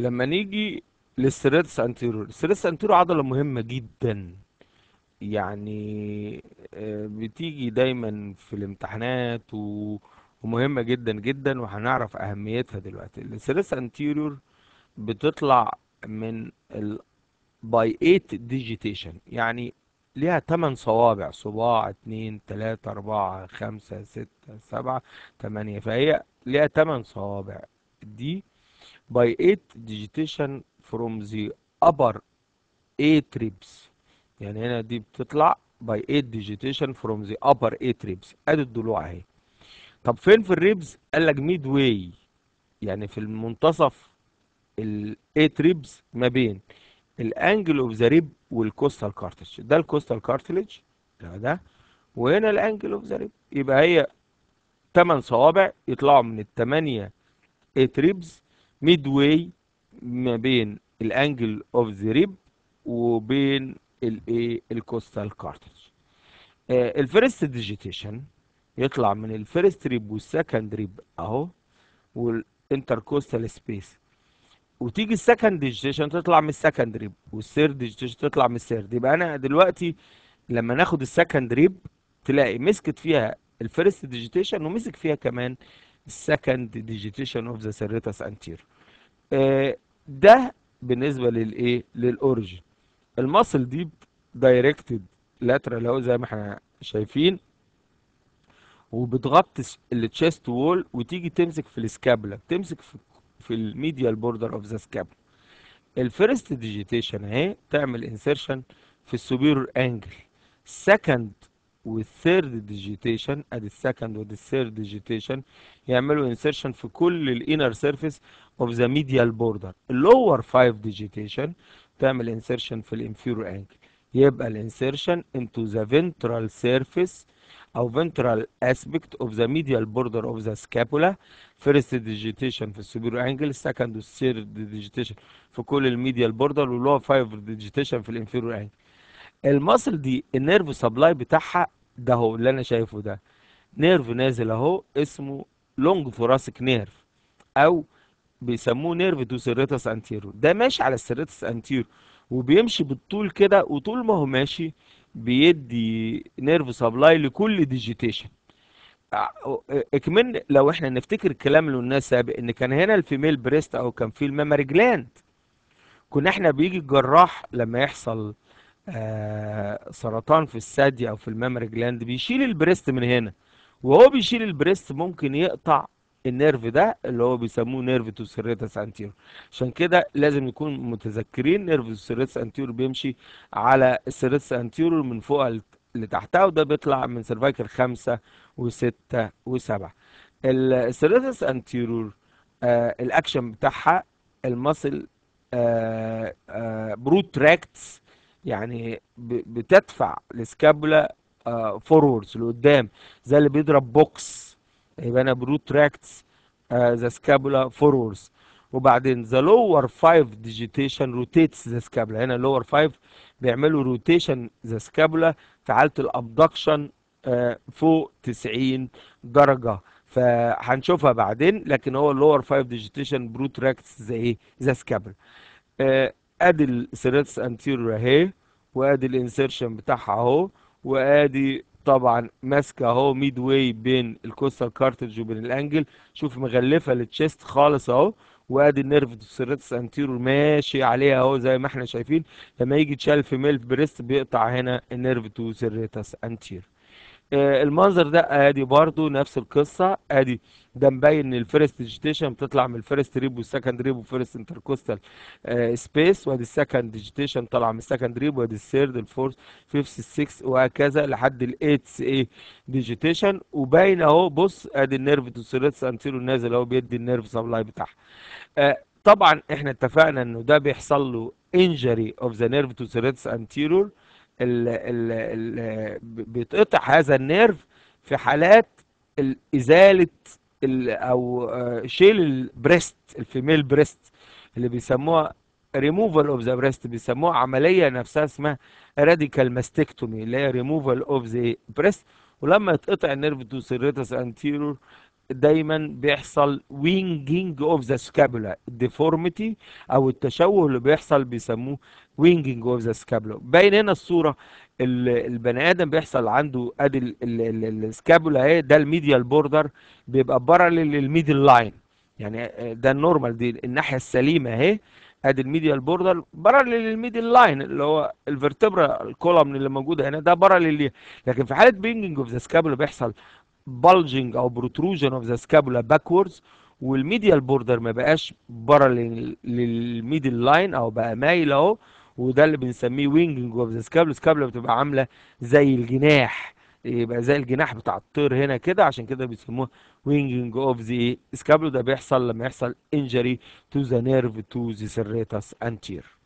لما نيجي للسيريتس انتيرور السيريتس انتيرور عضلة مهمة جدا يعني آه، بتيجي دايما في الامتحانات و... ومهمة جدا جدا وهنعرف أهميتها دلوقتي السيريتس انتيرور بتطلع من ال باي 8 ديجيتيشن يعني ليها 8 صوابع صباع 2 3 4 5 6 7 8 فهي ليها 8 صوابع دي by 8 digitation from the upper 8 ribs يعني هنا دي بتطلع by 8 digitation from the upper 8 ribs ادي الضلوع اهي طب فين في الريبز قال لك ميد واي يعني في المنتصف ال 8 ريبز ما بين الانجل اوف ذا ريب والكوستال كارتلج ده الكوستال كارتلج ده ده وهنا الانجل اوف ذا ريب يبقى هي 8 صوابع يطلعوا من الثمانيه 8 ريبز ميد واي ما بين الانجل اوف ذا ريب وبين الايه الكوستال كارتلج الفيرست ديجيتيشن يطلع من الفيرست ريب والسكند ريب اهو والانتركوستال سبيس وتيجي السكند ديجيتيشن تطلع من السكند ريب والثيرد ديجيتيشن تطلع من الثيرد يبقى انا دلوقتي لما ناخد السكند ريب تلاقي مسكت فيها الفيرست ديجيتيشن ومسك فيها كمان السكند ديجيتيشن اوف ذا سيريتاس انتير ده بالنسبه للايه للاوريجن الماسل دي دايركتد لاترال اهو زي ما احنا شايفين وبتغطي التشيست وول وتيجي تمسك في السكابلا تمسك في في الميديال بوردر اوف ذا سكابلا الفيرست ديجيتيشن اهي تعمل انسيرشن في السوبيرور انجل سكند والثيرد ديجيتيشن ادي السكند ودي الثيرد ديجيتيشن يعملوا انسيرشن في كل الانر سيرفيس اوف ذا ميديال بوردر اللور 5 ديجيتيشن تعمل انسيرشن في الانفيرور انجل يبقى الانسيرشن انتو ذا ventral surface او ventral aspect of the medial border of the scapula first digitation في السوبيرو انجل second والثيرد digitation في كل الميديال بوردر واللي هو 5 digitation في الانفيرور انجل المصل دي النيرف سبلاي بتاعها ده هو اللي انا شايفه ده نيرف نازل اهو اسمه لونج ثوراسيك نيرف او بيسموه نيرف تو سيريتس انتيرو ده ماشي على السيريتس انتيرو وبيمشي بالطول كده وطول ما هو ماشي بيدي نيرف سبلاي لكل ديجيتيشن اكمن لو احنا نفتكر الكلام اللي قلناه سابق ان كان هنا الفيميل بريست او كان في الميموري جلاند كنا احنا بيجي الجراح لما يحصل آه سرطان في الثدي او في الميموري جلاند بيشيل البريست من هنا وهو بيشيل البريست ممكن يقطع النيرف ده اللي هو بيسموه نيرف تو سيريتس انتيرو عشان كده لازم نكون متذكرين نيرف تو سيريتس انتيرو بيمشي على السيريتس انتيرو من فوق لتحتها وده بيطلع من سيرفايكل خمسة وستة وسبعة السيريتس انتيرور آه الاكشن بتاعها المصل آه آه بروت تراكتس يعني بتدفع السكابولا آه فوروردز لقدام زي اللي بيضرب بوكس يبقى انا بروت تراكتس ذا سكابولا فوروردز وبعدين ذا لور 5 ديجيتيشن روتيتس ذا سكابولا هنا لور 5 بيعملوا روتيشن ذا سكابولا في حاله الابدكشن آه فوق 90 درجه فهنشوفها بعدين لكن هو اللور 5 ديجيتيشن بروت تراكتس زي ايه ذا سكابولا آه ادي السيريتس انتيريور اهي وادي الانسيرشن بتاعها اهو وادي طبعا ماسكه اهو ميد واي بين الكوستال كارتج وبين الانجل شوف مغلفه للتشيست خالص اهو وادي النيرف سيريتس انتيرور ماشي عليها اهو زي ما احنا شايفين لما يجي تشال في ميل بريست بيقطع هنا النيرف تو سيريتس انتير آه المنظر ده ادي برضو نفس القصه ادي ده مبين ان الفيرست ديجيتيشن بتطلع من الفيرست ريب والسكند ريب والفيرست انتركوستال آه سبيس وادي السكند ديجيتيشن طالعه من السكند ريب وادي الثيرد الفورث فيفث السكس وهكذا لحد الايتس ايه ديجيتيشن وباين اهو بص ادي النيرف تو سيريتس انتيرور نازل اهو بيدي النيرف سبلاي بتاعها آه طبعا احنا اتفقنا انه ده بيحصل له انجري اوف ذا نيرف تو سيريتس انتيرور ال ال ال بيتقطع هذا النيرف في حالات ازاله او شيل البريست الفيميل بريست اللي بيسموها ريموفال اوف ذا بريست بيسموها عمليه نفسها اسمها راديكال ماستكتومي اللي هي ريموفال اوف ذا بريست ولما يتقطع النيرف تو سيريتس انتيرور دايما بيحصل winging of the scapula deformity او التشوه اللي بيحصل بيسموه winging of the scapula باين هنا الصورة ال- البني ادم بيحصل عنده ادي ال- ال- ال- السكابولا اهي ده الميديال بوردر بيبقى باراليل للميدل لاين يعني آه، ده النورمال دي الناحية السليمة اهي ادي الميديال بوردر باراليل للميدل لاين اللي هو الفرتبرا الكولوم اللي موجودة هنا ده باراليل ليه لكن في حالة بينجنج اوف ذا سكابولا بيحصل bulging او protrusion of the scapula backwards والميديال بوردر ما بقاش باراليل للميدل لاين او بقى مايل اهو وده اللي بنسميه وينجنج اوف ذا سكابولا السكابولا بتبقى عامله زي الجناح يبقى زي الجناح بتاع الطير هنا كده عشان كده بيسموه وينجنج اوف ذا سكابولا ده بيحصل لما يحصل injury to the nerve to the serratus anterior